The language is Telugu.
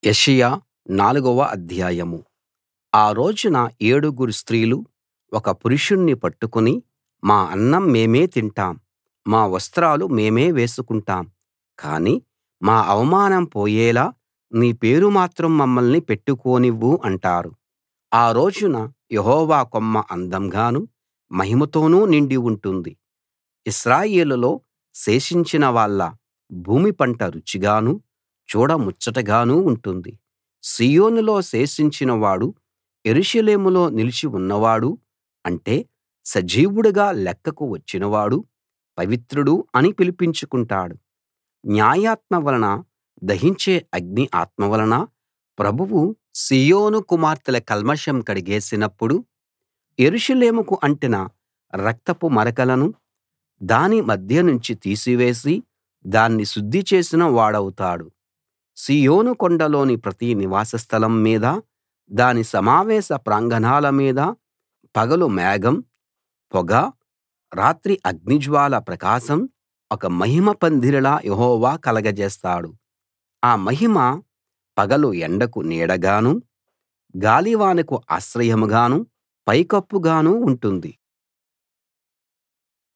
యెషయా నాలుగవ అధ్యాయం ఆ రోజున ఏడుగురు స్త్రీలు ఒక పురుషుణ్ణి పట్టుకుని మా అన్నం మేమే తింటాం మా వస్త్రాలు మేమే వేసుకుంటాం కానీ మా అవమానం పోయేలా నీ పేరు మాత్రం మమ్మల్ని పెట్టుకోనివ్వు అంటారు ఆ రోజున యెహోవా కొమ్మ అందంగానూ మహిమతోనూ నిండి ఉంటుంది ఇశ్రాయేలులో శేషించిన వాళ్ళ భూమి పంట రుచిగానూ చూడ ముచ్చటగానూ ఉంటుంది సీయోనులో శేషించిన వాడు యెరూషలేములో నిలిచి ఉన్నవాడు అంటే సజీవుడుగా లెక్కకు వచ్చినవాడు పవిత్రుడు అని పిలిపించుకుంటాడు న్యాయాత్మ వలన దహించే అగ్ని ఆత్మ వలన ప్రభువు సీయోను కుమార్తెల కల్మషం కడిగేసినప్పుడు యెరూషలేముకు అంటిన రక్తపు మరకలను దాని మధ్యనుంచి తీసివేసి దాన్ని శుద్ధి చేసిన వాడవుతాడు సీయోను కొండలోని ప్రతి నివాస స్థలం మీదా దాని సమావేశ ప్రాంగణాల మీదా పగలు మేఘం పొగ రాత్రి అగ్నిజ్వాల ప్రకాశం ఒక మహిమ పందిరిలా యెహోవా కలగజేస్తాడు ఆ మహిమ పగలు ఎండకు నీడగానూ గాలివానకు ఆశ్రయంగానూ పైకప్పుగానూ ఉంటుంది